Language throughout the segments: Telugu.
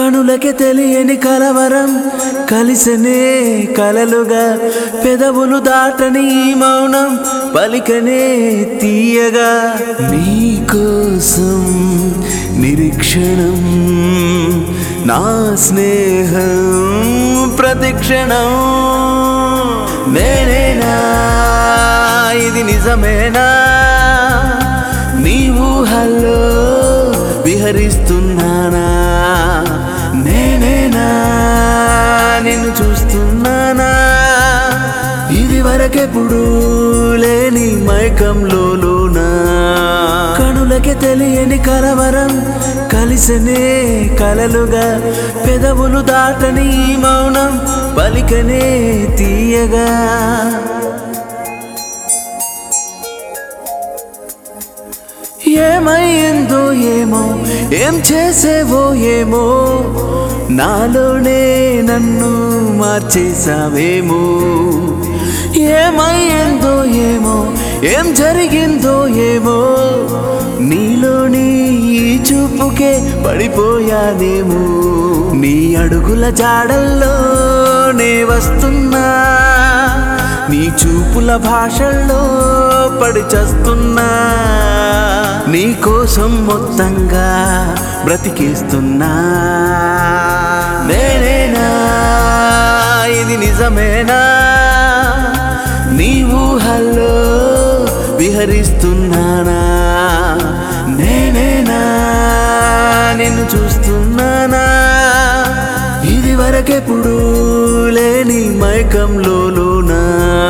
కనులకి తెలియని కలవరం కలిసనే కలలుగా పెదవులు దాటని ఈ మౌనం పలికనే తీయగా నీకోసం నిరీక్షణం నా స్నేహం ప్రతిక్షణం నేనేనా ఇది నిజమేనా నీ ఊహల్లో విహరిస్తున్నానా నేనేనా నిన్ను చూస్తున్నానా ఇది వరకెప్పుడు లేని మైకంలోనా కనులకి తెలియని కలవరం కలిసనే కలలుగా పెదవులు దాటని ఈ మౌనం పలికనే తీయగా ఏమైందో ఏమో ఏం చేసేవో ఏమో నాలోనే నన్ను మార్చేసావేమో ఏమైందో ఏమో ఏం జరిగిందో ఏమో నీలోని ఈ చూపుకే పడిపోయానేమో నీ అడుగుల జాడల్లో నే వస్తున్నా నీ చూపుల భాషల్లో పడి చస్తున్నా నీ కోసం మొత్తంగా బ్రతికేస్తున్నా నేనేనా ఇది నిజమేనా నీ ఊహల్లో విహరిస్తున్నానా నేనేనా నిన్ను చూస్తున్నానా ఇది వరకెప్పుడు లేని మైకంలోనా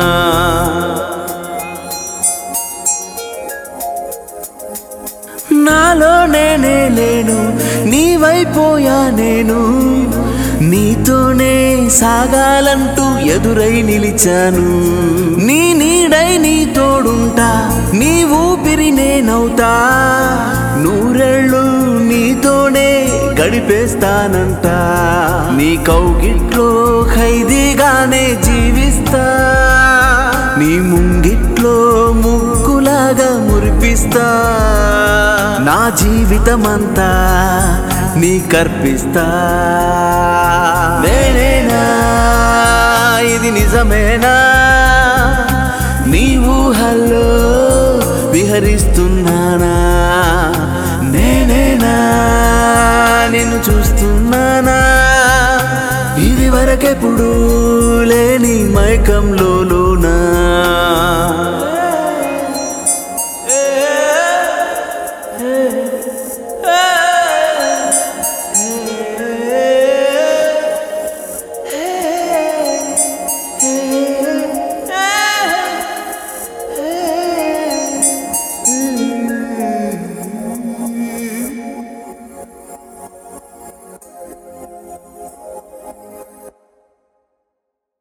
నాలో నేనే లేను నీవైపోయా నేను నీతోనే సాగాలంటూ ఎదురై నిలిచాను నీ నీడై నీ తోడుంటా నీ ఊపిరి నేనవుతా నూరెళ్ళు నీతోనే గడిపేస్తానంట నీ కౌగిట్లో ఖైదీగానే జీవిస్తా నీ ముంగిట్లో ముగ్గులాగా మురిపిస్తా నా జీవితమంతా నీ కర్పిస్తా నేనేనా ఇది నిజమేనా నీ ఊహల్లో విహరిస్తున్నానా నేనేనా నిన్ను చూస్తున్నానా ఇది వరకెప్పుడు లేని మైకంలోనా ఏ